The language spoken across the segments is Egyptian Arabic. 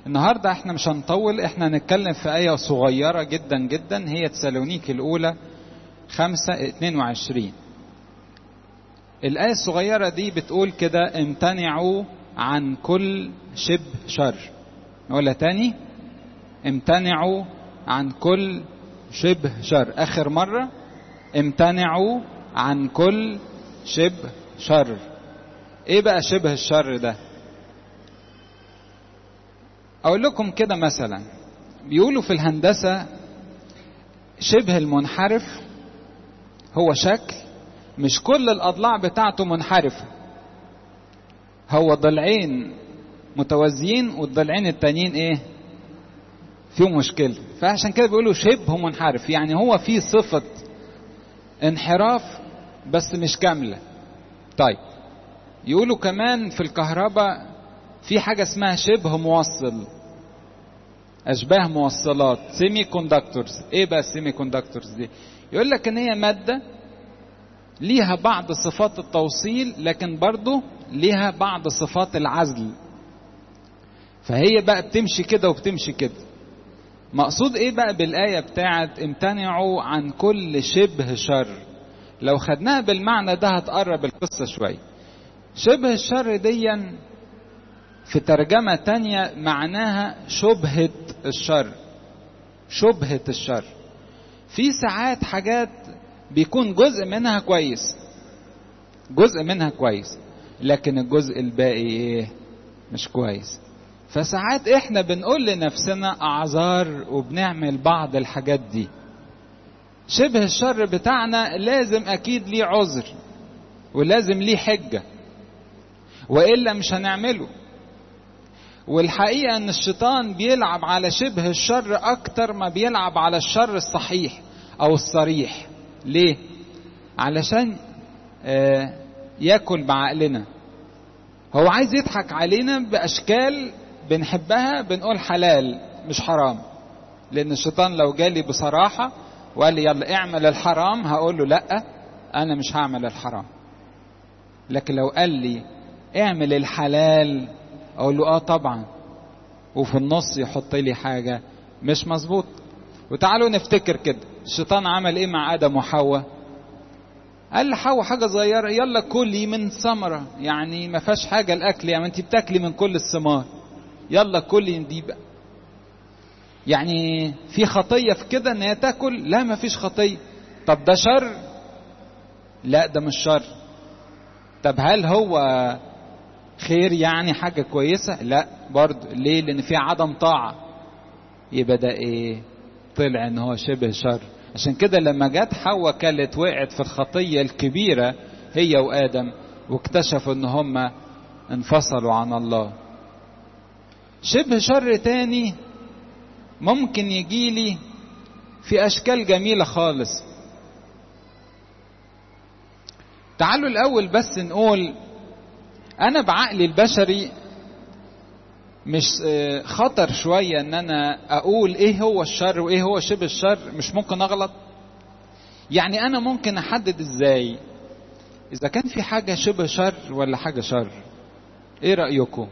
النهاردة احنا مش هنطول احنا هنتكلم في آية صغيرة جدا جدا هي تسالونيك الأولى خمسة اتنين وعشرين الآية الصغيرة دي بتقول كده امتنعوا عن كل شبه شر نقولها تاني امتنعوا عن كل شبه شر آخر مرة امتنعوا عن كل شبه شر ايه بقى شبه الشر ده اقول لكم كده مثلا بيقولوا في الهندسة شبه المنحرف هو شكل مش كل الاضلاع بتاعته منحرفة هو ضلعين متوازيين والضلعين التانيين ايه فيهم مشكلة فعشان كده بيقولوا شبه منحرف يعني هو فيه صفة انحراف بس مش كاملة طيب يقولوا كمان في الكهرباء في حاجة اسمها شبه موصل أشباه موصلات سيمي كوندكتورز إيه بقى السيمي كوندكتورز دي يقول لك إن هي مادة ليها بعض صفات التوصيل لكن برضه ليها بعض صفات العزل فهي بقى بتمشي كده وبتمشي كده مقصود ايه بقى بالآية بتاعت امتنعوا عن كل شبه شر لو خدناها بالمعنى ده هتقرب القصة شوية شبه الشر ديا في ترجمة تانية معناها شبهة الشر شبهة الشر في ساعات حاجات بيكون جزء منها كويس جزء منها كويس لكن الجزء الباقي ايه مش كويس فساعات احنا بنقول لنفسنا اعذار وبنعمل بعض الحاجات دي شبه الشر بتاعنا لازم اكيد ليه عذر ولازم ليه حجة والا مش هنعمله والحقيقة ان الشيطان بيلعب على شبه الشر اكتر ما بيلعب على الشر الصحيح او الصريح ليه علشان آه ياكل بعقلنا هو عايز يضحك علينا باشكال بنحبها بنقول حلال مش حرام لان الشيطان لو جالي بصراحه وقال لي يلا اعمل الحرام هقول له لا انا مش هعمل الحرام لكن لو قال لي اعمل الحلال اقول له اه طبعا وفي النص يحط لي حاجه مش مظبوط وتعالوا نفتكر كده الشيطان عمل ايه مع ادم وحواء قال لحواء حاجه صغيره يلا كلي من ثمره يعني ما فيهاش حاجه الاكل يعني انت بتاكلي من كل الثمار يلا كلي دي بقى يعني في خطيه في كده ان هي تاكل لا ما فيش خطيه طب ده شر لا ده مش شر طب هل هو خير يعني حاجه كويسه لا برضه ليه لان في عدم طاعه يبقى ده ايه طلع ان هو شبه شر عشان كده لما جت حواء كانت وقعت في الخطيه الكبيره هي وادم واكتشفوا ان هم انفصلوا عن الله شبه شر تاني ممكن يجيلي في اشكال جميله خالص تعالوا الاول بس نقول انا بعقلي البشري مش خطر شوية ان انا اقول ايه هو الشر وايه هو شبه الشر مش ممكن اغلط يعني انا ممكن احدد ازاي اذا كان في حاجة شبه شر ولا حاجة شر ايه رأيكم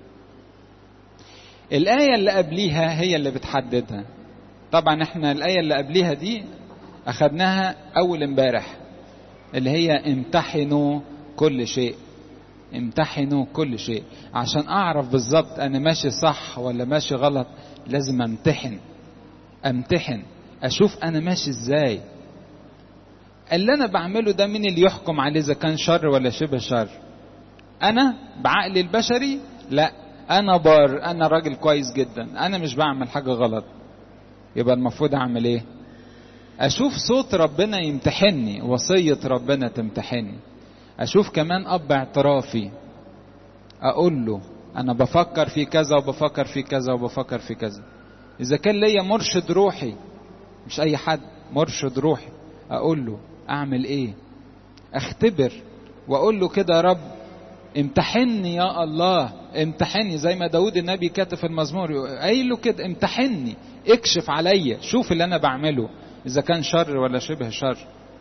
الآية اللي قبليها هي اللي بتحددها طبعا احنا الآية اللي قبليها دي اخدناها اول امبارح اللي هي امتحنوا كل شيء امتحنوا كل شيء عشان اعرف بالظبط انا ماشي صح ولا ماشي غلط لازم امتحن امتحن اشوف انا ماشي ازاي اللي انا بعمله ده مين اللي يحكم عليه اذا كان شر ولا شبه شر انا بعقلي البشري لا انا بار انا راجل كويس جدا انا مش بعمل حاجه غلط يبقى المفروض اعمل ايه اشوف صوت ربنا يمتحني وصيه ربنا تمتحني اشوف كمان اب اعترافي اقول له انا بفكر في كذا وبفكر في كذا وبفكر في كذا اذا كان ليا مرشد روحي مش اي حد مرشد روحي اقول له اعمل ايه اختبر واقول له كده يا رب امتحني يا الله امتحني زي ما داود النبي كاتب في المزمور قايل له كده امتحني اكشف عليا شوف اللي انا بعمله اذا كان شر ولا شبه شر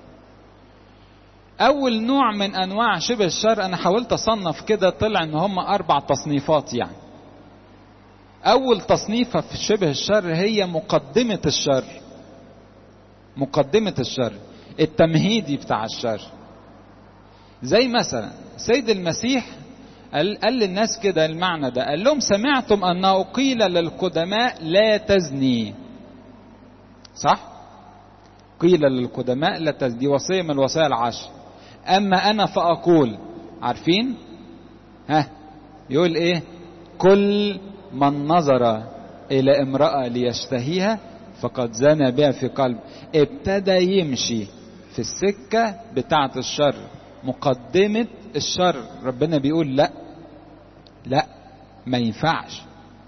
اول نوع من انواع شبه الشر انا حاولت اصنف كده طلع ان هم اربع تصنيفات يعني اول تصنيفة في شبه الشر هي مقدمة الشر مقدمة الشر التمهيدي بتاع الشر زي مثلا سيد المسيح قال, قال للناس كده المعنى ده قال لهم سمعتم انه قيل للقدماء لا تزني صح قيل للقدماء لا تزني دي وصيه من الوصايا العشر اما انا فاقول عارفين ها يقول ايه كل من نظر الى امراه ليشتهيها فقد زنى بها في قلب ابتدى يمشي في السكه بتاعه الشر مقدمه الشر ربنا بيقول لا لا ما ينفعش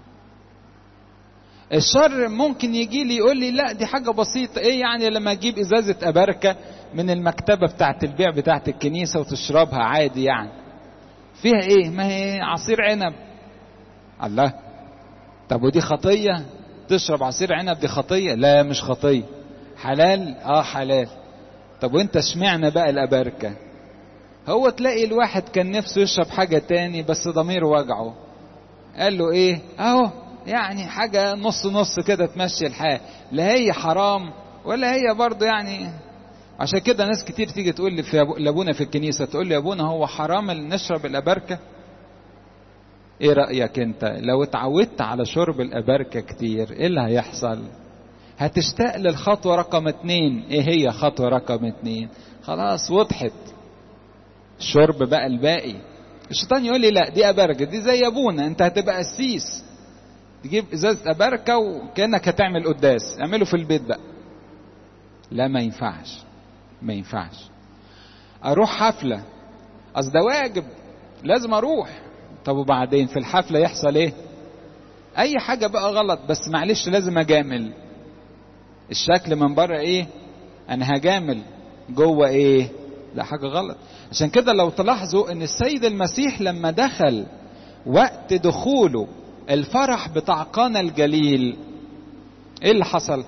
الشر ممكن يجي لي يقول لي لا دي حاجة بسيطة ايه يعني لما اجيب ازازة ابركة من المكتبة بتاعة البيع بتاعة الكنيسة وتشربها عادي يعني فيها ايه ما هي عصير عنب الله طب ودي خطية تشرب عصير عنب دي خطية لا مش خطية حلال اه حلال طب وانت اشمعنى بقى الابركة هو تلاقي الواحد كان نفسه يشرب حاجة تاني بس ضميره وجعه قال له ايه اهو يعني حاجة نص نص كده تمشي الحال لا هي حرام ولا هي برضه يعني عشان كده ناس كتير تيجي تقول لي في لابونا في الكنيسة تقول لي يا ابونا هو حرام نشرب الأبركة ايه رأيك انت لو اتعودت على شرب الأبركة كتير ايه اللي هيحصل هتشتاق للخطوة رقم اتنين ايه هي خطوة رقم اتنين خلاص وضحت الشرب بقى الباقي الشيطان يقول لي لا دي أبركة دي زي ابونا انت هتبقى قسيس تجيب ازازه ابركه وكانك هتعمل قداس اعمله في البيت بقى لا ما ينفعش ما ينفعش اروح حفله اصل ده واجب لازم اروح طب وبعدين في الحفله يحصل ايه اي حاجه بقى غلط بس معلش لازم اجامل الشكل من بره ايه انا هجامل جوه ايه لا حاجه غلط عشان كده لو تلاحظوا ان السيد المسيح لما دخل وقت دخوله الفرح بتاع قانا الجليل ايه اللي حصل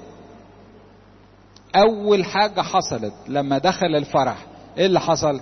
اول حاجة حصلت لما دخل الفرح ايه اللي حصل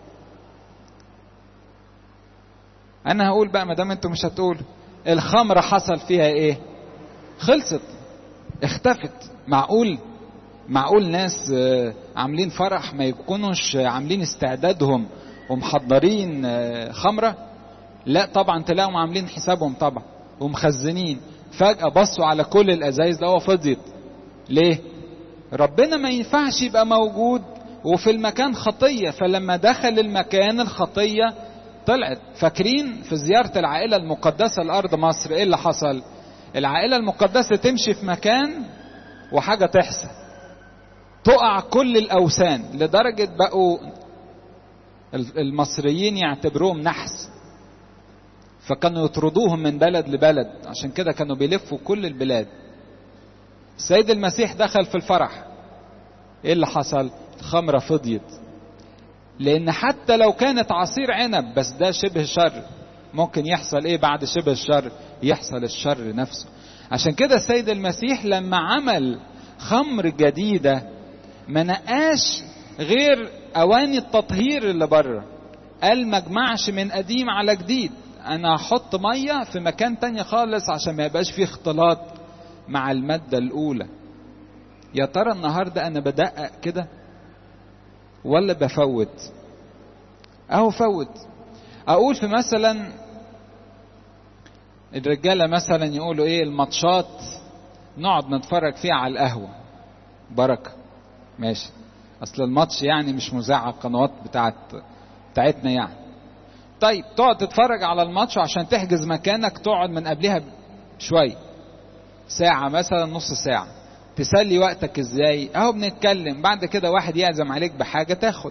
انا هقول بقى ما دام انتوا مش هتقولوا الخمرة حصل فيها ايه خلصت اختفت معقول معقول ناس عاملين فرح ما يكونوش عاملين استعدادهم ومحضرين خمرة لا طبعا تلاقوا عاملين حسابهم طبعا ومخزنين فجأة بصوا على كل الأزايز ده فضيت ليه؟ ربنا ما ينفعش يبقى موجود وفي المكان خطية فلما دخل المكان الخطية طلعت فاكرين في زيارة العائلة المقدسة لأرض مصر إيه اللي حصل؟ العائلة المقدسة تمشي في مكان وحاجة تحصل تقع كل الأوثان لدرجة بقوا المصريين يعتبروهم نحس فكانوا يطردوهم من بلد لبلد عشان كده كانوا بيلفوا كل البلاد السيد المسيح دخل في الفرح ايه اللي حصل الخمره فضيت لان حتى لو كانت عصير عنب بس ده شبه شر ممكن يحصل ايه بعد شبه الشر يحصل الشر نفسه عشان كده السيد المسيح لما عمل خمر جديده ما نقاش غير اواني التطهير اللي بره قال ما اجمعش من قديم على جديد انا هحط ميه في مكان تاني خالص عشان ما يبقاش فيه اختلاط مع المادة الاولى يا ترى النهاردة انا بدقق كده ولا بفوت اهو فوت اقول في مثلا الرجالة مثلا يقولوا ايه الماتشات نقعد نتفرج فيها على القهوة بركة ماشي اصل الماتش يعني مش مذاع على القنوات بتاعت بتاعتنا يعني طيب تقعد تتفرج على الماتش عشان تحجز مكانك تقعد من قبلها شوية ساعة مثلا نص ساعة تسلي وقتك ازاي اهو بنتكلم بعد كده واحد يعزم عليك بحاجة تاخد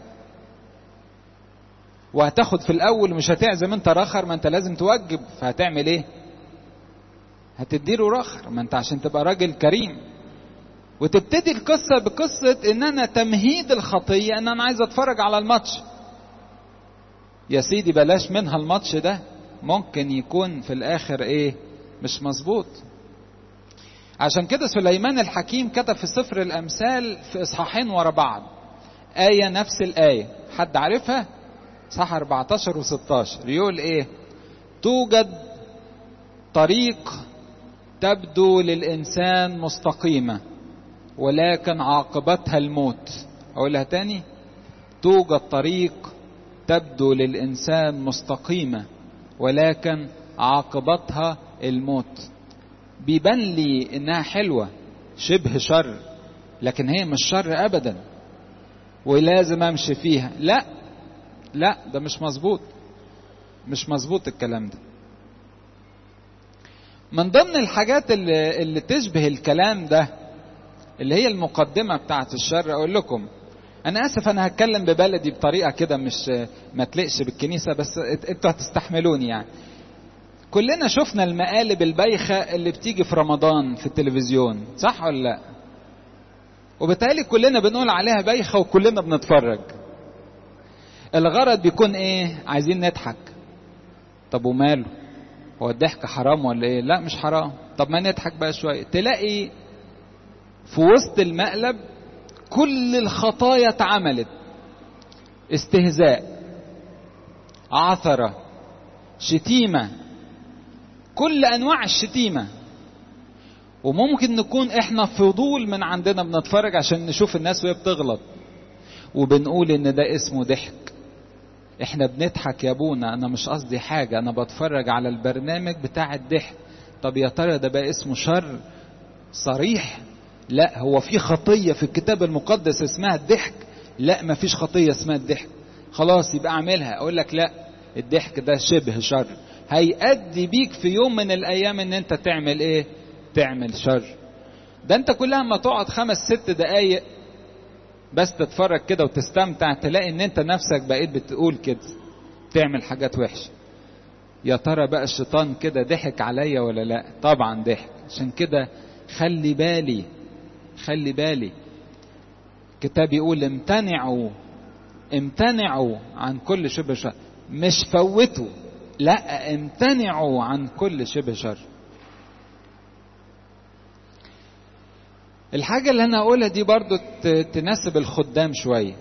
وهتاخد في الاول مش هتعزم انت رخر ما انت لازم توجب فهتعمل ايه هتديله رخر ما انت عشان تبقى راجل كريم وتبتدي القصة بقصة ان انا تمهيد الخطية ان انا عايز اتفرج على الماتش يا سيدي بلاش منها الماتش ده ممكن يكون في الاخر ايه مش مظبوط عشان كده سليمان الحكيم كتب في سفر الامثال في اصحاحين ورا بعض آية نفس الآية حد عارفها صح 14 و16 يقول ايه توجد طريق تبدو للإنسان مستقيمة ولكن عاقبتها الموت أقولها تاني توجد طريق تبدو للإنسان مستقيمة ولكن عاقبتها الموت بيبان لي إنها حلوة شبه شر لكن هي مش شر أبدا ولازم أمشي فيها لا لا ده مش مظبوط مش مظبوط الكلام ده من ضمن الحاجات اللي, اللي تشبه الكلام ده اللي هي المقدمة بتاعت الشر أقول لكم أنا آسف أنا هتكلم ببلدي بطريقة كده مش ما تلقش بالكنيسة بس أنتوا هتستحملوني يعني كلنا شفنا المقالب البايخة اللي بتيجي في رمضان في التلفزيون صح ولا لا وبالتالي كلنا بنقول عليها بايخة وكلنا بنتفرج الغرض بيكون ايه عايزين نضحك طب وماله هو الضحك حرام ولا ايه لا مش حرام طب ما نضحك بقى شوية تلاقي في وسط المقلب كل الخطايا اتعملت استهزاء عثرة شتيمة كل انواع الشتيمة وممكن نكون احنا فضول من عندنا بنتفرج عشان نشوف الناس وهي بتغلط وبنقول ان ده اسمه ضحك احنا بنضحك يا ابونا انا مش قصدي حاجة انا بتفرج على البرنامج بتاع الضحك طب يا ترى ده بقى اسمه شر صريح لا هو في خطية في الكتاب المقدس اسمها الضحك لا ما فيش خطية اسمها الضحك خلاص يبقى اعملها اقول لك لا الضحك ده شبه شر هيأدي بيك في يوم من الايام ان انت تعمل ايه تعمل شر ده انت كلها ما تقعد خمس ست دقايق بس تتفرج كده وتستمتع تلاقي ان انت نفسك بقيت بتقول كده تعمل حاجات وحشة يا ترى بقى الشيطان كده ضحك عليا ولا لا طبعا ضحك عشان كده خلي بالي خلي بالي كتاب يقول امتنعوا امتنعوا عن كل شبه شر مش فوتوا لا امتنعوا عن كل شبه شر الحاجة اللي أنا أقولها دي برضو تناسب الخدام شوية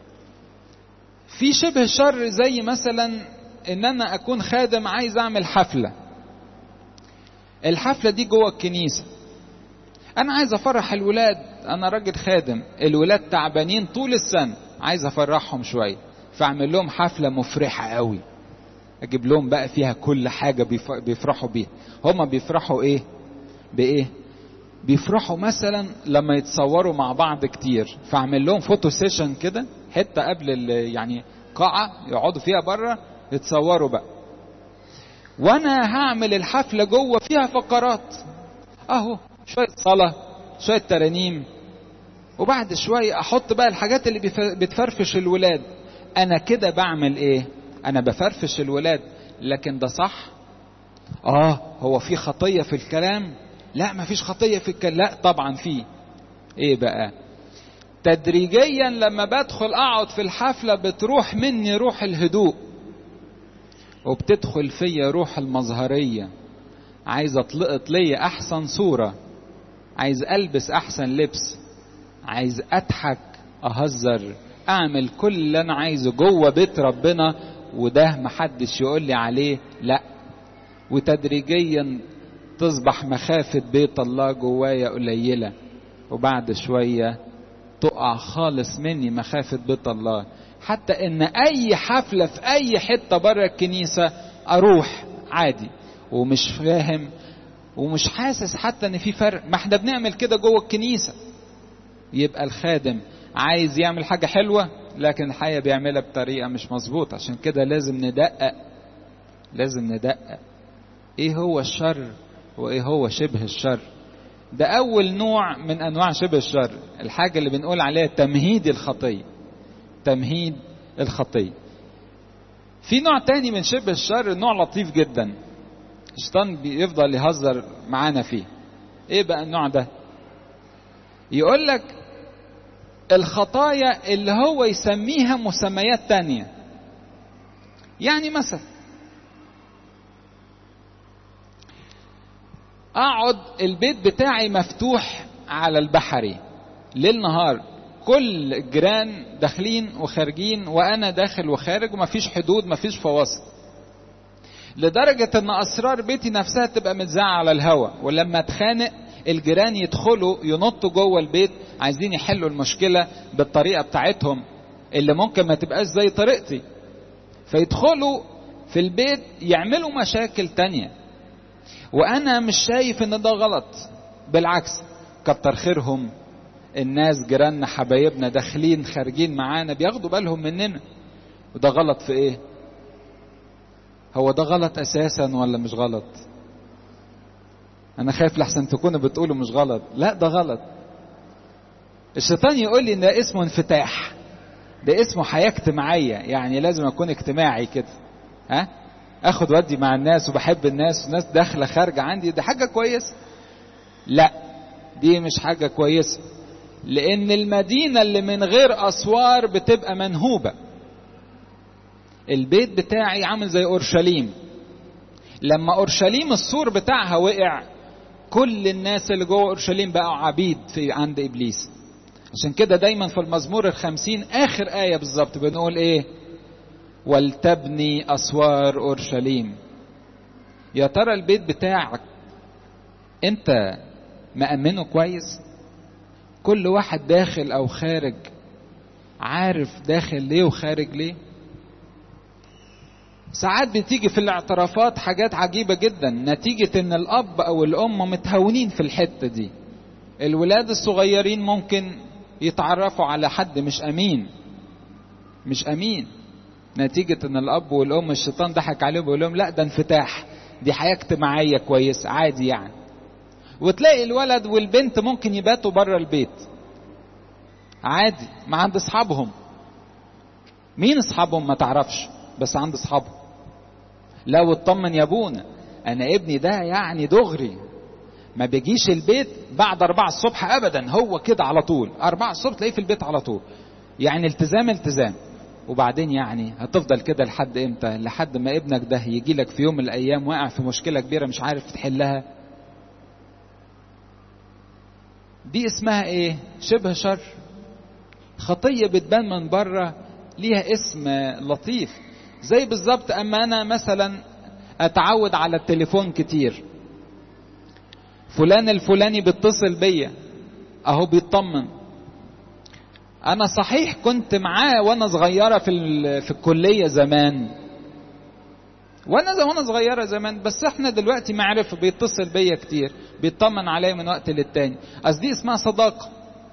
في شبه شر زي مثلا إن أنا أكون خادم عايز أعمل حفلة الحفلة دي جوه الكنيسة أنا عايز أفرح الولاد أنا راجل خادم الولاد تعبانين طول السنة عايز أفرحهم شوية فأعمل لهم حفلة مفرحة قوي أجيب لهم بقى فيها كل حاجة بيفرحوا بيها هما بيفرحوا إيه بإيه بيفرحوا مثلا لما يتصوروا مع بعض كتير فاعمل لهم فوتو سيشن كده حته قبل يعني قاعه يقعدوا فيها بره يتصوروا بقى وانا هعمل الحفله جوه فيها فقرات اهو شويه صلاه شويه ترانيم وبعد شويه احط بقى الحاجات اللي بتفرفش الولاد انا كده بعمل ايه انا بفرفش الولاد لكن ده صح اه هو في خطيه في الكلام لا ما فيش خطية في الكلام لا طبعا في ايه بقى تدريجيا لما بدخل اقعد في الحفلة بتروح مني روح الهدوء وبتدخل فيا روح المظهرية عايز اطلقت ليا احسن صورة عايز البس احسن لبس عايز اضحك اهزر اعمل كل اللي انا عايزه جوه بيت ربنا وده محدش يقول لي عليه لا وتدريجيا تصبح مخافة بيت الله جوايا قليلة وبعد شوية تقع خالص مني مخافة بيت الله حتى ان اي حفلة في اي حتة بره الكنيسة اروح عادي ومش فاهم ومش حاسس حتى ان في فرق ما احنا بنعمل كده جوه الكنيسة يبقى الخادم عايز يعمل حاجة حلوة لكن الحقيقة بيعملها بطريقة مش مظبوطة عشان كده لازم ندقق لازم ندقق ايه هو الشر وايه هو شبه الشر ده اول نوع من انواع شبه الشر الحاجة اللي بنقول عليها تمهيد الخطية تمهيد الخطية في نوع تاني من شبه الشر نوع لطيف جدا الشيطان بيفضل يهزر معانا فيه ايه بقى النوع ده يقول لك الخطايا اللي هو يسميها مسميات تانية يعني مثلا اقعد البيت بتاعي مفتوح على البحري ليل نهار كل الجيران داخلين وخارجين وانا داخل وخارج ومفيش حدود مفيش فواصل لدرجة ان اسرار بيتي نفسها تبقى متذاعة على الهوا ولما اتخانق الجيران يدخلوا ينطوا جوه البيت عايزين يحلوا المشكلة بالطريقة بتاعتهم اللي ممكن ما تبقاش زي طريقتي فيدخلوا في البيت يعملوا مشاكل تانية وانا مش شايف ان ده غلط بالعكس كتر خيرهم الناس جيراننا حبايبنا داخلين خارجين معانا بياخدوا بالهم مننا وده غلط في ايه هو ده غلط اساسا ولا مش غلط انا خايف لحسن تكونوا بتقولوا مش غلط لا ده غلط الشيطان يقول لي ان ده اسمه انفتاح ده اسمه حياه اجتماعيه يعني لازم اكون اجتماعي كده ها اخد ودي مع الناس وبحب الناس والناس داخله خارجه عندي ده حاجه كويسه لا دي مش حاجه كويسه لان المدينه اللي من غير اسوار بتبقى منهوبه البيت بتاعي عامل زي اورشليم لما اورشليم السور بتاعها وقع كل الناس اللي جوه اورشليم بقوا عبيد في عند ابليس عشان كده دايما في المزمور الخمسين اخر ايه بالظبط بنقول ايه ولتبني اسوار اورشليم يا ترى البيت بتاعك انت مأمنه كويس كل واحد داخل او خارج عارف داخل ليه وخارج ليه ساعات بتيجي في الاعترافات حاجات عجيبة جدا نتيجة ان الاب او الام متهونين في الحتة دي الولاد الصغيرين ممكن يتعرفوا على حد مش امين مش امين نتيجة ان الاب والام الشيطان ضحك عليهم ويقول لهم لا ده انفتاح دي حياة اجتماعية كويسة عادي يعني وتلاقي الولد والبنت ممكن يباتوا بره البيت عادي ما عند اصحابهم مين اصحابهم ما تعرفش بس عند اصحابهم لو اطمن يا ابونا انا ابني ده يعني دغري ما بيجيش البيت بعد أربعة الصبح أبدا هو كده على طول أربعة الصبح تلاقيه في البيت على طول يعني التزام التزام وبعدين يعني هتفضل كده لحد امتى لحد ما ابنك ده يجي لك في يوم من الأيام واقع في مشكلة كبيرة مش عارف تحلها دي اسمها ايه شبه شر خطية بتبان من بره ليها اسم لطيف زي بالظبط اما انا مثلا اتعود على التليفون كتير فلان الفلاني بيتصل بيا اهو بيطمن انا صحيح كنت معاه وانا صغيره في في الكليه زمان وانا وانا صغيره زمان بس احنا دلوقتي معرفه بيتصل بيا كتير بيطمن عليا من وقت للتاني اصل دي اسمها صداقه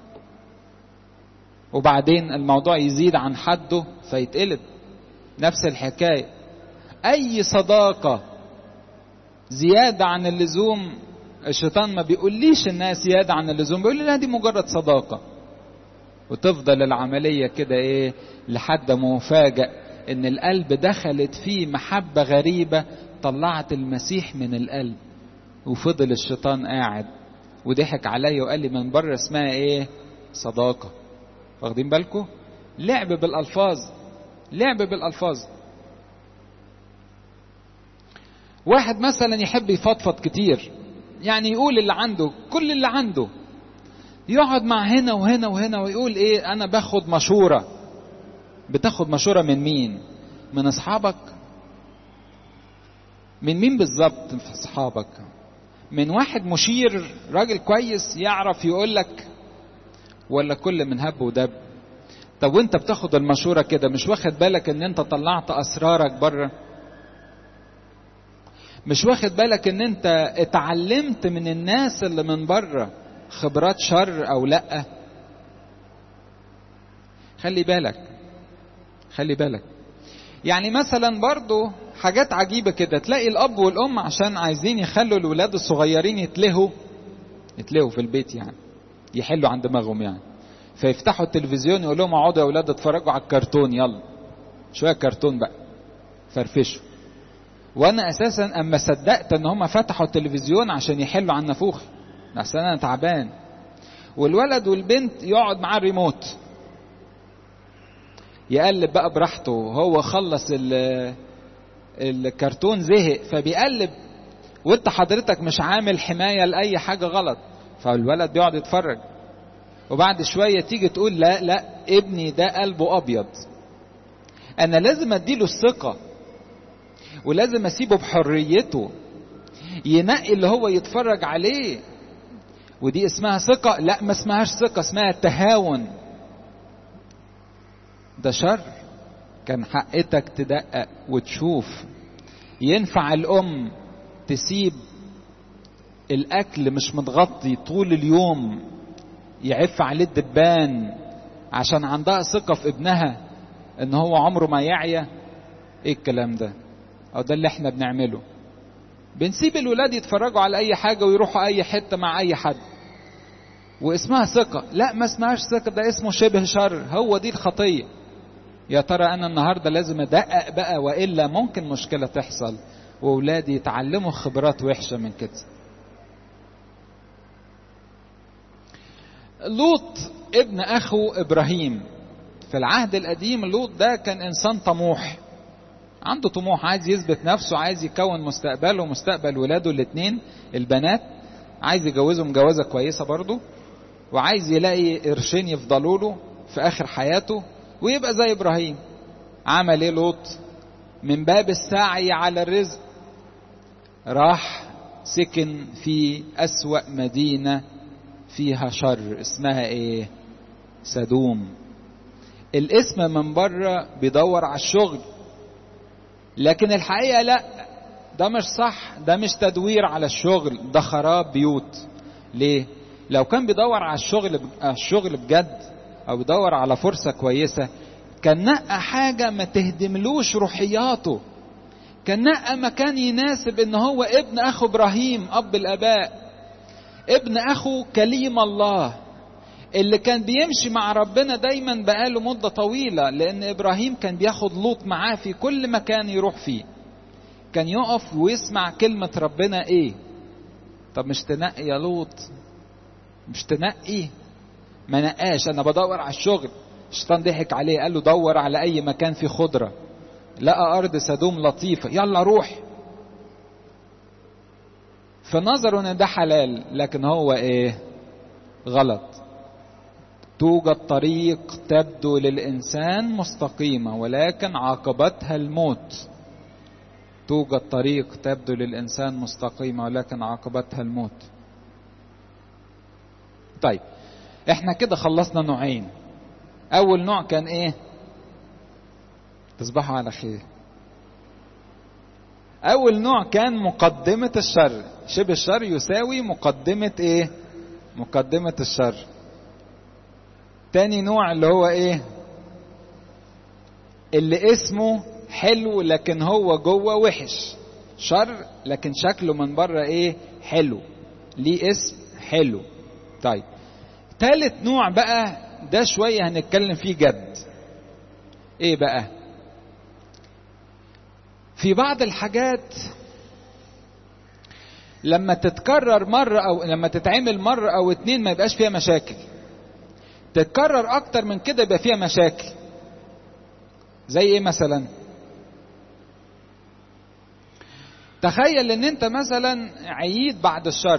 وبعدين الموضوع يزيد عن حده فيتقلب نفس الحكايه اي صداقه زياده عن اللزوم الشيطان ما بيقوليش انها زياده عن اللزوم بيقول لي لا دي مجرد صداقه وتفضل العمليه كده ايه لحد ما مفاجئ ان القلب دخلت فيه محبه غريبه طلعت المسيح من القلب وفضل الشيطان قاعد وضحك عليا وقال لي من بره اسمها ايه صداقه واخدين بالكم لعب بالالفاظ لعب بالالفاظ واحد مثلا يحب يفضفض كتير يعني يقول اللي عنده كل اللي عنده يقعد مع هنا وهنا وهنا ويقول ايه انا باخد مشورة بتاخد مشورة من مين من اصحابك من مين بالظبط في اصحابك من واحد مشير راجل كويس يعرف يقول لك ولا كل من هب ودب طب وانت بتاخد المشورة كده مش واخد بالك ان انت طلعت اسرارك بره مش واخد بالك ان انت اتعلمت من الناس اللي من بره خبرات شر او لا خلي بالك خلي بالك يعني مثلا برضو حاجات عجيبة كده تلاقي الاب والام عشان عايزين يخلوا الولاد الصغيرين يتلهوا يتلهوا في البيت يعني يحلوا عن دماغهم يعني فيفتحوا التلفزيون يقول لهم اقعدوا يا اولاد اتفرجوا على الكرتون يلا شويه كرتون بقى فرفشوا وانا اساسا اما صدقت ان هم فتحوا التلفزيون عشان يحلوا عن نفوخي احسن انا تعبان والولد والبنت يقعد معاه الريموت يقلب بقى براحته هو خلص الكرتون زهق فبيقلب وانت حضرتك مش عامل حمايه لاي حاجه غلط فالولد بيقعد يتفرج وبعد شويه تيجي تقول لا لا ابني ده قلبه ابيض انا لازم اديله الثقه ولازم اسيبه بحريته ينقي اللي هو يتفرج عليه ودي اسمها ثقة لا ما اسمهاش ثقة اسمها تهاون ده شر كان حقتك تدقق وتشوف ينفع الأم تسيب الأكل مش متغطي طول اليوم يعف عليه الدبان عشان عندها ثقة في ابنها ان هو عمره ما يعيا ايه الكلام ده او ده اللي احنا بنعمله بنسيب الولاد يتفرجوا على اي حاجة ويروحوا اي حتة مع اي حد واسمها ثقة لا ما اسمهاش ثقة ده اسمه شبه شر هو دي الخطية يا ترى انا النهاردة لازم ادقق بقى والا ممكن مشكلة تحصل واولادي يتعلموا خبرات وحشة من كده لوط ابن اخو ابراهيم في العهد القديم لوط ده كان انسان طموح عنده طموح عايز يثبت نفسه عايز يكون مستقبله ومستقبل ولاده الاثنين البنات عايز يجوزهم جوازه كويسه برضه وعايز يلاقي قرشين يفضلوا له في اخر حياته ويبقى زي ابراهيم عمل ايه لوط من باب السعي على الرزق راح سكن في اسوا مدينه فيها شر اسمها ايه سدوم الاسم من بره بيدور على الشغل لكن الحقيقه لا ده مش صح ده مش تدوير على الشغل ده خراب بيوت ليه لو كان بيدور على الشغل على الشغل بجد او بيدور على فرصه كويسه كان نقى حاجه ما تهدملوش روحياته كان نقى مكان يناسب ان هو ابن اخو ابراهيم اب الاباء ابن اخو كليم الله اللي كان بيمشي مع ربنا دايما بقاله مدة طويلة لأن إبراهيم كان بياخد لوط معاه في كل مكان يروح فيه كان يقف ويسمع كلمة ربنا إيه طب مش تنقي يا لوط مش تنقي ما نقاش أنا بدور على الشغل الشيطان ضحك عليه قال له دور على أي مكان فيه خضرة لقى أرض سدوم لطيفة يلا روح فنظروا ان ده حلال لكن هو ايه غلط توجد طريق تبدو للإنسان مستقيمة ولكن عاقبتها الموت توجد طريق تبدو للإنسان مستقيمة ولكن عاقبتها الموت طيب احنا كده خلصنا نوعين أول نوع كان ايه تصبحوا على خير أول نوع كان مقدمة الشر شبه الشر يساوي مقدمة ايه مقدمة الشر تاني نوع اللي هو ايه اللي اسمه حلو لكن هو جوه وحش شر لكن شكله من بره ايه حلو ليه اسم حلو طيب تالت نوع بقى ده شوية هنتكلم فيه جد ايه بقى في بعض الحاجات لما تتكرر مرة او لما تتعمل مرة او اتنين ما يبقاش فيها مشاكل تتكرر اكتر من كده يبقى فيها مشاكل زي ايه مثلا تخيل ان انت مثلا عييت بعد الشر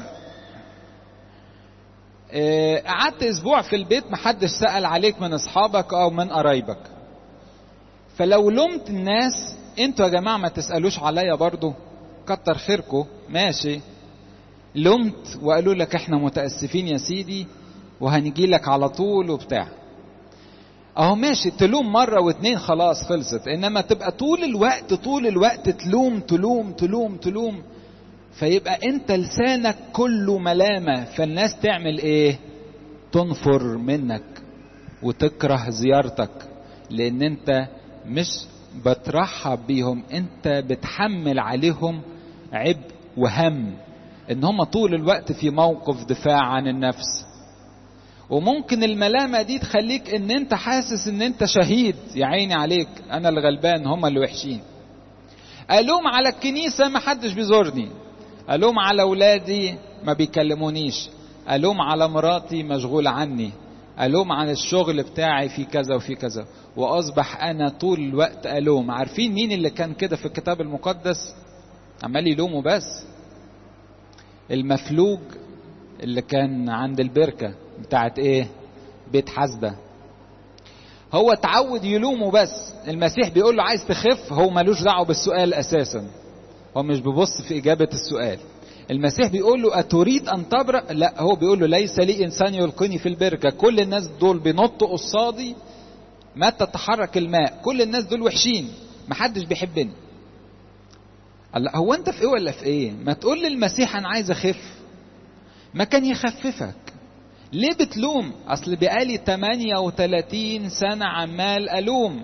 قعدت اسبوع في البيت محدش سأل عليك من اصحابك او من قرايبك فلو لومت الناس انتوا يا جماعة ما تسألوش عليا برضو كتر خيركم ماشي لومت وقالوا لك احنا متأسفين يا سيدي وهنجي لك على طول وبتاع اهو ماشي تلوم مرة واتنين خلاص خلصت انما تبقى طول الوقت طول الوقت تلوم تلوم تلوم تلوم فيبقى انت لسانك كله ملامة فالناس تعمل ايه تنفر منك وتكره زيارتك لان انت مش بترحب بيهم انت بتحمل عليهم عبء وهم ان هم طول الوقت في موقف دفاع عن النفس وممكن الملامة دي تخليك ان انت حاسس ان انت شهيد يا عيني عليك انا اللي غلبان هم اللي وحشين الوم على الكنيسة ما حدش بيزورني الوم على اولادي ما بيكلمونيش الوم على مراتي مشغولة عني الوم عن الشغل بتاعي في كذا وفي كذا واصبح انا طول الوقت الوم عارفين مين اللي كان كده في الكتاب المقدس عمال يلومه بس المفلوج اللي كان عند البركة بتاعت ايه بيت حسدة هو اتعود يلومه بس المسيح بيقول له عايز تخف هو ملوش دعوه بالسؤال اساسا هو مش بيبص في اجابه السؤال المسيح بيقول له اتريد ان تبرأ لا هو بيقول له ليس لي انسان يلقيني في البركه كل الناس دول بينطوا قصادي ما تتحرك الماء كل الناس دول وحشين محدش بيحبني الله هو انت في ايه ولا في ايه ما تقول للمسيح انا عايز اخف ما كان يخففك ليه بتلوم اصل بقالي 38 سنة عمال الوم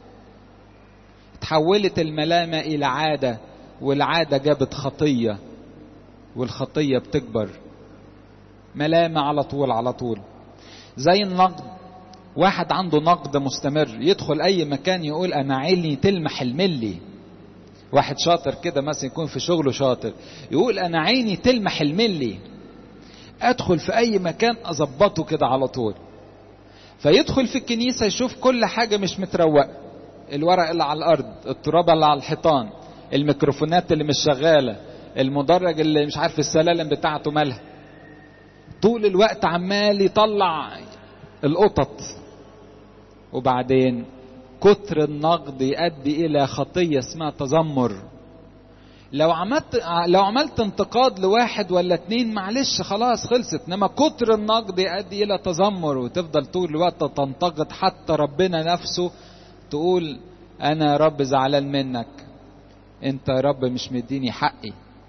تحولت الملامة الى عادة والعادة جابت خطية والخطية بتكبر ملامة على طول على طول زي النقد واحد عنده نقد مستمر يدخل اي مكان يقول انا عيني تلمح الملي واحد شاطر كده مثلا يكون في شغله شاطر يقول انا عيني تلمح الملي ادخل في اي مكان اظبطه كده على طول فيدخل في الكنيسة يشوف كل حاجة مش متروقة الورق اللي على الارض التراب اللي على الحيطان الميكروفونات اللي مش شغالة المدرج اللي مش عارف السلالم بتاعته مالها طول الوقت عمال يطلع القطط وبعدين كتر النقد يؤدي الى خطيه اسمها تذمر لو عملت لو عملت انتقاد لواحد ولا اتنين معلش خلاص خلصت انما كتر النقد يؤدي الى تذمر وتفضل طول الوقت تنتقد حتى ربنا نفسه تقول انا يا رب زعلان منك انت يا رب مش مديني حقي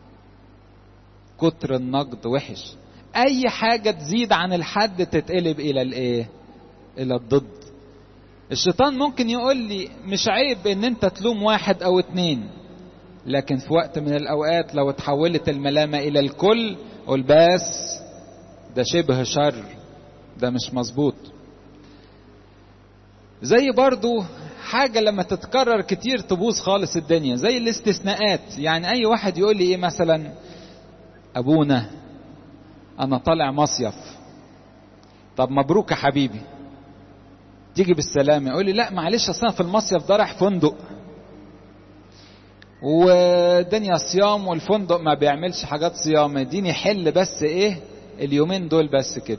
كتر النقد وحش اي حاجه تزيد عن الحد تتقلب الى الايه الى الضد الشيطان ممكن يقول لي مش عيب ان انت تلوم واحد او اتنين لكن في وقت من الاوقات لو اتحولت الملامة الى الكل قول بس ده شبه شر ده مش مظبوط زي برضو حاجة لما تتكرر كتير تبوظ خالص الدنيا زي الاستثناءات يعني اي واحد يقول لي ايه مثلا ابونا انا طالع مصيف طب مبروك يا حبيبي تيجي بالسلامه يقول لي لا معلش اصل في المصيف ده رايح فندق والدنيا صيام والفندق ما بيعملش حاجات صيام اديني حل بس ايه اليومين دول بس كده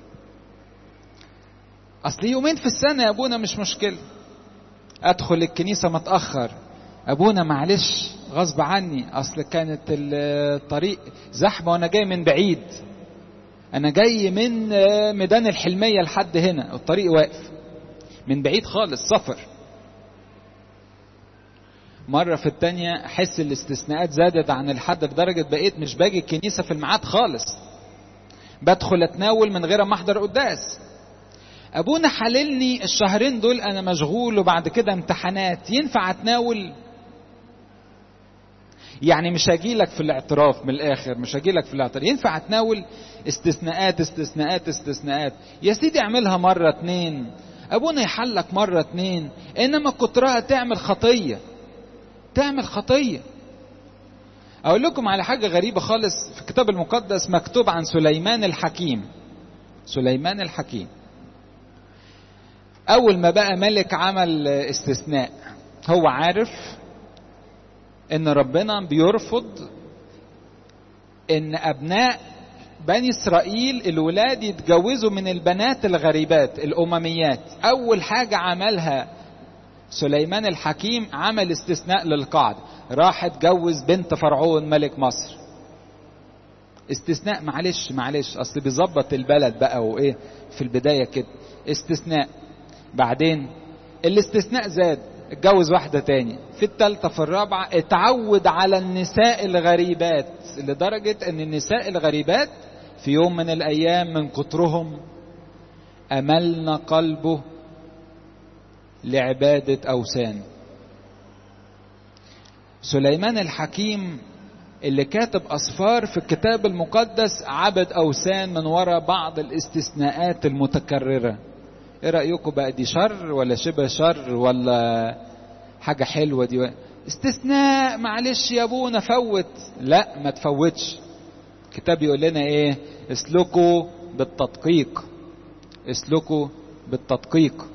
اصل يومين في السنه يا ابونا مش مشكله ادخل الكنيسه متاخر ابونا معلش غصب عني اصل كانت الطريق زحمه وانا جاي من بعيد انا جاي من ميدان الحلميه لحد هنا الطريق واقف من بعيد خالص سفر مرة في التانية أحس الاستثناءات زادت عن الحد لدرجة بقيت مش باجي الكنيسة في الميعاد خالص بدخل أتناول من غير ما أحضر قداس أبونا حللني الشهرين دول أنا مشغول وبعد كده امتحانات ينفع أتناول يعني مش هجي لك في الاعتراف من الاخر مش هجي لك في الاعتراف ينفع اتناول استثناءات استثناءات استثناءات يا سيدي اعملها مره اتنين ابونا يحلك مره اتنين انما كترها تعمل خطيه تعمل خطيه اقول لكم على حاجه غريبه خالص في الكتاب المقدس مكتوب عن سليمان الحكيم سليمان الحكيم اول ما بقى ملك عمل استثناء هو عارف ان ربنا بيرفض ان ابناء بني اسرائيل الولاد يتجوزوا من البنات الغريبات الامميات اول حاجه عملها سليمان الحكيم عمل استثناء للقاعده راح اتجوز بنت فرعون ملك مصر استثناء معلش معلش اصل بيظبط البلد بقى وايه في البدايه كده استثناء بعدين الاستثناء زاد اتجوز واحدة تاني في التالتة في الرابعة اتعود على النساء الغريبات لدرجة ان النساء الغريبات في يوم من الايام من كترهم املن قلبه لعبادة اوثان سليمان الحكيم اللي كاتب اسفار في الكتاب المقدس عبد اوثان من وراء بعض الاستثناءات المتكرره ايه رايكم بقى دي شر ولا شبه شر ولا حاجه حلوه دي استثناء معلش يا ابونا فوت لا ما تفوتش الكتاب يقول لنا ايه اسلكوا بالتدقيق اسلكوا بالتدقيق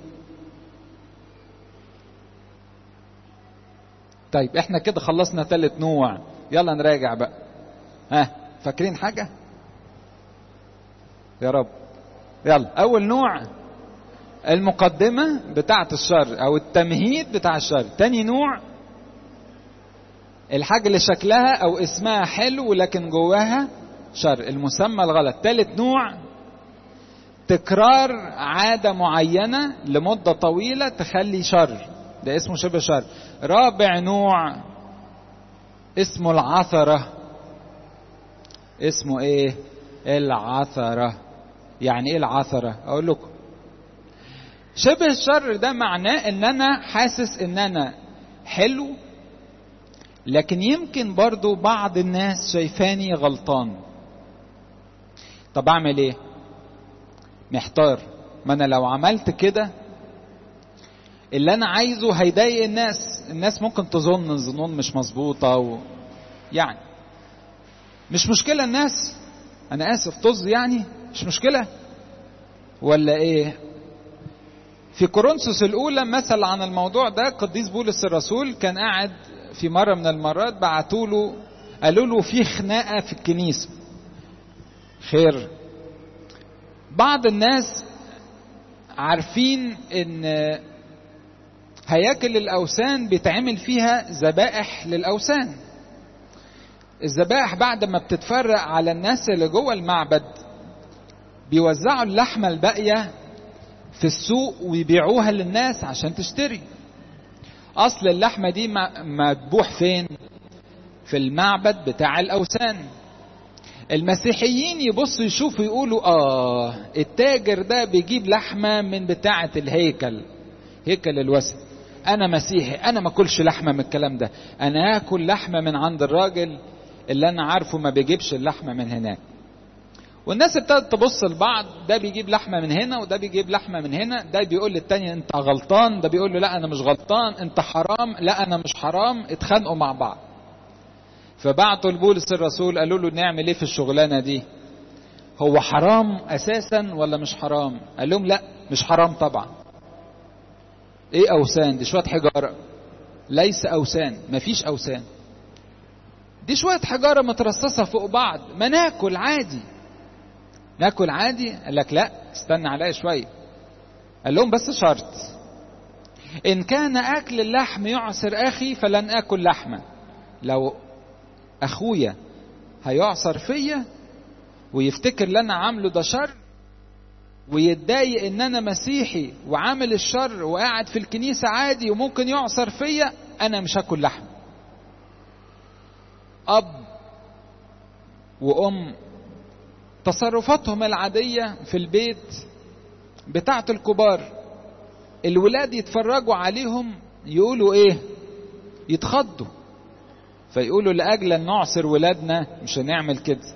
طيب احنا كده خلصنا ثالث نوع يلا نراجع بقى ها فاكرين حاجه يا رب يلا اول نوع المقدمة بتاعة الشر او التمهيد بتاع الشر تاني نوع الحاجة اللي شكلها او اسمها حلو لكن جواها شر المسمى الغلط تالت نوع تكرار عادة معينة لمدة طويلة تخلي شر ده اسمه شبه شر رابع نوع اسمه العثرة اسمه ايه العثرة يعني ايه العثرة اقول لكم شبه الشر ده معناه ان انا حاسس ان انا حلو لكن يمكن برضو بعض الناس شايفاني غلطان طب اعمل ايه محتار ما انا لو عملت كده اللي انا عايزه هيضايق الناس الناس ممكن تظن ظنون مش مظبوطه و... يعني مش مشكله الناس انا اسف طز يعني مش مشكله ولا ايه في كورنثوس الاولى مثل عن الموضوع ده قديس بولس الرسول كان قاعد في مره من المرات بعتوا له قالوا له في خناقه في الكنيسه خير بعض الناس عارفين ان هياكل الاوثان بيتعمل فيها ذبائح للاوثان الذبائح بعد ما بتتفرق على الناس اللي جوه المعبد بيوزعوا اللحمه الباقيه في السوق ويبيعوها للناس عشان تشتري اصل اللحمه دي مذبوح فين في المعبد بتاع الاوثان المسيحيين يبصوا يشوفوا يقولوا اه التاجر ده بيجيب لحمه من بتاعه الهيكل هيكل الوثن انا مسيحي انا ما اكلش لحمه من الكلام ده انا اكل لحمه من عند الراجل اللي انا عارفه ما بيجيبش اللحمه من هناك والناس ابتدت تبص لبعض ده بيجيب لحمه من هنا وده بيجيب لحمه من هنا ده بيقول للتاني انت غلطان ده بيقول له لا انا مش غلطان انت حرام لا انا مش حرام اتخانقوا مع بعض فبعتوا لبولس الرسول قالوا له نعمل ايه في الشغلانه دي هو حرام اساسا ولا مش حرام قال لهم لا مش حرام طبعا ايه اوثان دي شويه حجاره ليس اوثان مفيش اوثان دي شويه حجاره مترصصه فوق بعض ما ناكل عادي ناكل عادي قال لك لا استنى عليا شويه قال لهم بس شرط ان كان اكل اللحم يعسر اخي فلن اكل لحما لو اخويا هيعصر فيا ويفتكر اللي انا عامله ده شر ويتضايق ان انا مسيحي وعامل الشر وقاعد في الكنيسه عادي وممكن يعصر فيا انا مش هاكل لحم اب وام تصرفاتهم العاديه في البيت بتاعت الكبار الولاد يتفرجوا عليهم يقولوا ايه يتخضوا فيقولوا لاجل ان نعصر ولادنا مش هنعمل كده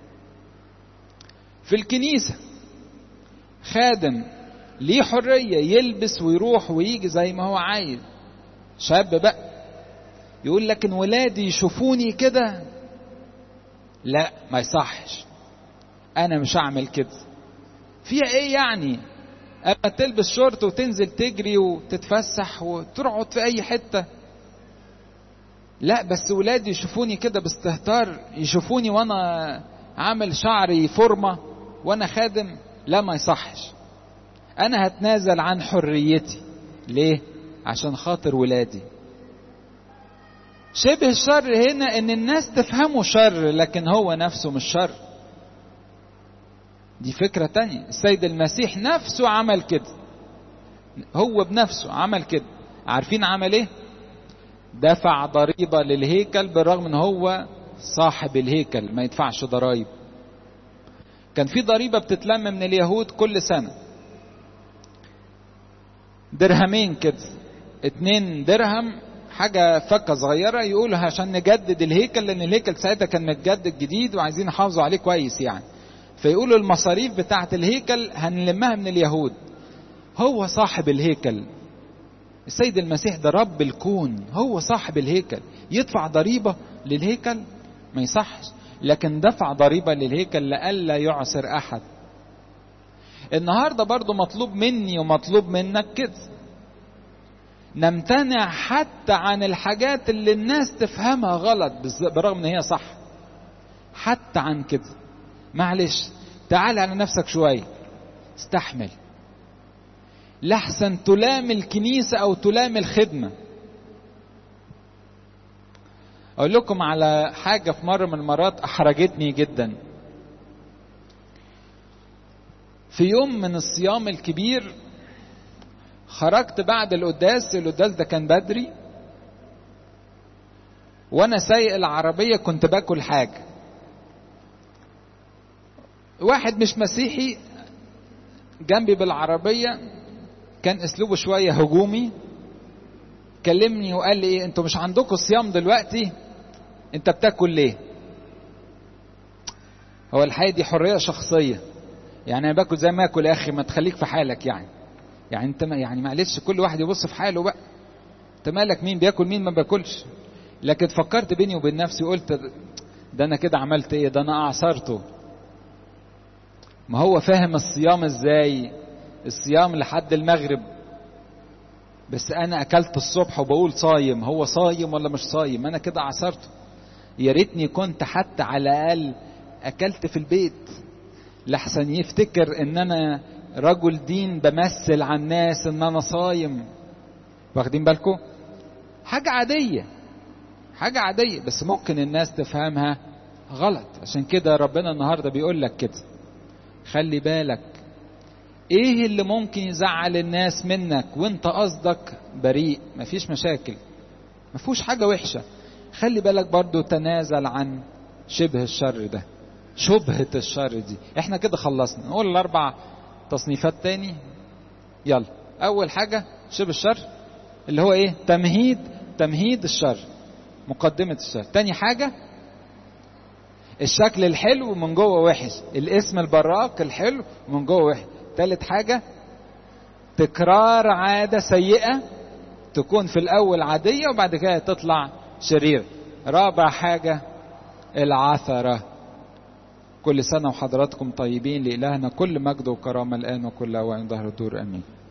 في الكنيسه خادم ليه حريه يلبس ويروح ويجي زي ما هو عايز شاب بقى يقول لكن ولادي يشوفوني كده لا ما يصحش انا مش هعمل كده فيها ايه يعني اما تلبس شورت وتنزل تجري وتتفسح وتقعد في اي حته لا بس ولادي يشوفوني كده باستهتار يشوفوني وانا عامل شعري فورمه وانا خادم لا ما يصحش انا هتنازل عن حريتي ليه عشان خاطر ولادي شبه الشر هنا ان الناس تفهمه شر لكن هو نفسه مش شر دي فكرة تانية السيد المسيح نفسه عمل كده هو بنفسه عمل كده عارفين عمل ايه دفع ضريبة للهيكل بالرغم ان هو صاحب الهيكل ما يدفعش ضرائب كان في ضريبة بتتلم من اليهود كل سنة درهمين كده اتنين درهم حاجة فكة صغيرة يقولوا عشان نجدد الهيكل لأن الهيكل ساعتها كان متجدد جديد وعايزين نحافظوا عليه كويس يعني فيقولوا المصاريف بتاعة الهيكل هنلمها من اليهود هو صاحب الهيكل السيد المسيح ده رب الكون هو صاحب الهيكل يدفع ضريبة للهيكل ما يصحش لكن دفع ضريبة للهيكل لئلا يعسر أحد النهاردة برضو مطلوب مني ومطلوب منك كده نمتنع حتى عن الحاجات اللي الناس تفهمها غلط برغم ان هي صح حتى عن كده معلش تعال على نفسك شوية استحمل لحسن تلام الكنيسة أو تلام الخدمة أقول لكم على حاجة في مرة من المرات أحرجتني جدا في يوم من الصيام الكبير خرجت بعد القداس القداس ده كان بدري وانا سايق العربية كنت باكل حاجة واحد مش مسيحي جنبي بالعربية كان اسلوبه شوية هجومي كلمني وقال لي ايه انتوا مش عندكم صيام دلوقتي انت بتاكل ليه هو الحقيقة دي حرية شخصية يعني انا باكل زي ما اكل يا اخي ما تخليك في حالك يعني يعني انت ما يعني معلش كل واحد يبص في حاله بقى انت مالك مين بياكل مين ما بياكلش لكن فكرت بيني وبين نفسي قلت ده انا كده عملت ايه ده انا اعصرته ما هو فاهم الصيام ازاي الصيام لحد المغرب بس انا اكلت الصبح وبقول صايم هو صايم ولا مش صايم انا كده عصرته يا ريتني كنت حتى على الاقل اكلت في البيت لحسن يفتكر ان انا رجل دين بمثل على الناس ان انا صايم واخدين بالكم حاجة عادية حاجة عادية بس ممكن الناس تفهمها غلط عشان كده ربنا النهاردة بيقول لك كده خلي بالك ايه اللي ممكن يزعل الناس منك وانت قصدك بريء مفيش مشاكل مفيهوش حاجة وحشة خلي بالك برضو تنازل عن شبه الشر ده شبهة الشر دي احنا كده خلصنا نقول الاربع تصنيفات تاني يلا اول حاجة شبه الشر اللي هو ايه تمهيد تمهيد الشر مقدمة الشر تاني حاجة الشكل الحلو من جوه وحش الاسم البراق الحلو من جوه وحش تالت حاجة تكرار عادة سيئة تكون في الأول عادية وبعد كده تطلع شرير رابع حاجة العثرة كل سنة وحضراتكم طيبين لإلهنا كل مجد وكرامة الآن وكل أوان ظهر الدور أمين